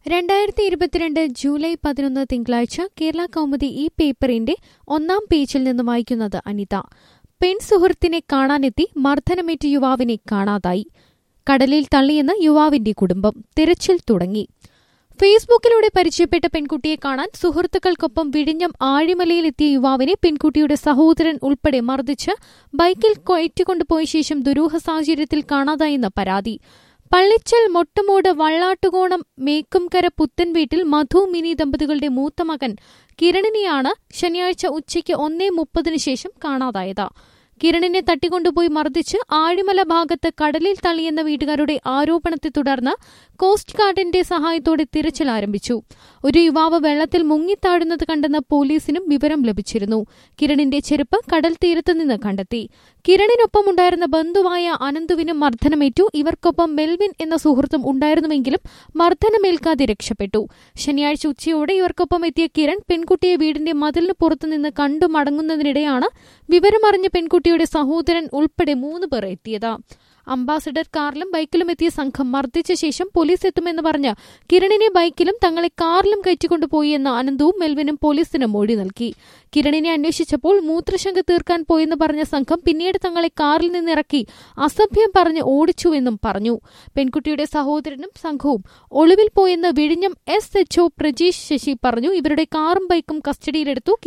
രണ്ടായിരത്തി ഇരുപത്തിരണ്ട് ജൂലൈ പതിനൊന്ന് തിങ്കളാഴ്ച കേരള കൗമുദി ഈ പേപ്പറിന്റെ ഒന്നാം പേജിൽ നിന്ന് വായിക്കുന്നത് അനിത പെൺ സുഹൃത്തിനെ കാണാനെത്തി മർദ്ദനമേറ്റ യുവാവിനെ കാണാതായി കടലിൽ തള്ളിയെന്ന് യുവാവിന്റെ കുടുംബം തിരച്ചിൽ തുടങ്ങി ഫേസ്ബുക്കിലൂടെ പരിചയപ്പെട്ട പെൺകുട്ടിയെ കാണാൻ സുഹൃത്തുക്കൾക്കൊപ്പം വിഴിഞ്ഞം ആഴിമലയിലെത്തിയ യുവാവിനെ പെൺകുട്ടിയുടെ സഹോദരൻ ഉൾപ്പെടെ മർദ്ദിച്ച് ബൈക്കിൽ കയറ്റിക്കൊണ്ടുപോയ ശേഷം ദുരൂഹ സാഹചര്യത്തിൽ കാണാതായെന്ന് പരാതി പള്ളിച്ചൽ മൊട്ടുമൂട് വള്ളാട്ടുകോണം മേക്കുംകര പുത്തൻ വീട്ടിൽ മധു മിനി ദമ്പതികളുടെ മൂത്ത മകൻ കിരണിനെയാണ് ശനിയാഴ്ച ഉച്ചയ്ക്ക് ഒന്നേ മുപ്പതിനു ശേഷം കാണാതായത് കിരണിനെ തട്ടിക്കൊണ്ടുപോയി മർദ്ദിച്ച് ആഴിമല ഭാഗത്ത് കടലിൽ തള്ളിയെന്ന വീട്ടുകാരുടെ ആരോപണത്തെ തുടർന്ന് കോസ്റ്റ് ഗാർഡിന്റെ സഹായത്തോടെ തിരച്ചിൽ ആരംഭിച്ചു ഒരു യുവാവ് വെള്ളത്തിൽ മുങ്ങിത്താഴുന്നത് കണ്ടെന്ന് പോലീസിനും വിവരം ലഭിച്ചിരുന്നു കിരണിന്റെ ചെരുപ്പ് കടൽ തീരത്ത് നിന്ന് കണ്ടെത്തി കിരണിനൊപ്പം ഉണ്ടായിരുന്ന ബന്ധുവായ അനന്തുവിനും മർദ്ദനമേറ്റു ഇവർക്കൊപ്പം മെൽവിൻ എന്ന സുഹൃത്തും ഉണ്ടായിരുന്നുവെങ്കിലും മർദ്ദനമേൽക്കാതെ രക്ഷപ്പെട്ടു ശനിയാഴ്ച ഉച്ചയോടെ ഇവർക്കൊപ്പം എത്തിയ കിരൺ പെൺകുട്ടിയെ വീടിന്റെ മതിലിന് പുറത്തുനിന്ന് കണ്ടു മടങ്ങുന്നതിനിടെയാണ് വിവരമറിഞ്ഞ പെൺകുട്ടിയുടെ സഹോദരൻ ഉൾപ്പെടെ മൂന്ന് പേർ എത്തിയത് അംബാസഡർ കാറിലും ബൈക്കിലും എത്തിയ സംഘം മർദ്ദിച്ച ശേഷം പോലീസ് എത്തുമെന്ന് പറഞ്ഞ് കിരണിനെ ബൈക്കിലും തങ്ങളെ കാറിലും കയറ്റിക്കൊണ്ടുപോയി എന്ന് അനന്തവും മെൽവിനും പോലീസിന് മൊഴി നൽകി കിരണിനെ അന്വേഷിച്ചപ്പോൾ മൂത്രശങ്ക തീർക്കാൻ പോയെന്ന് പറഞ്ഞ സംഘം പിന്നീട് തങ്ങളെ കാറിൽ നിന്നിറക്കി അസഭ്യം പറഞ്ഞ് ഓടിച്ചുവെന്നും പറഞ്ഞു പെൺകുട്ടിയുടെ സഹോദരനും സംഘവും ഒളിവിൽ പോയെന്ന് വിഴിഞ്ഞം എസ് എച്ച്ഒ പ്രജീഷ് ശശി പറഞ്ഞു ഇവരുടെ കാറും ബൈക്കും കസ്റ്റഡിയിലെടുത്തു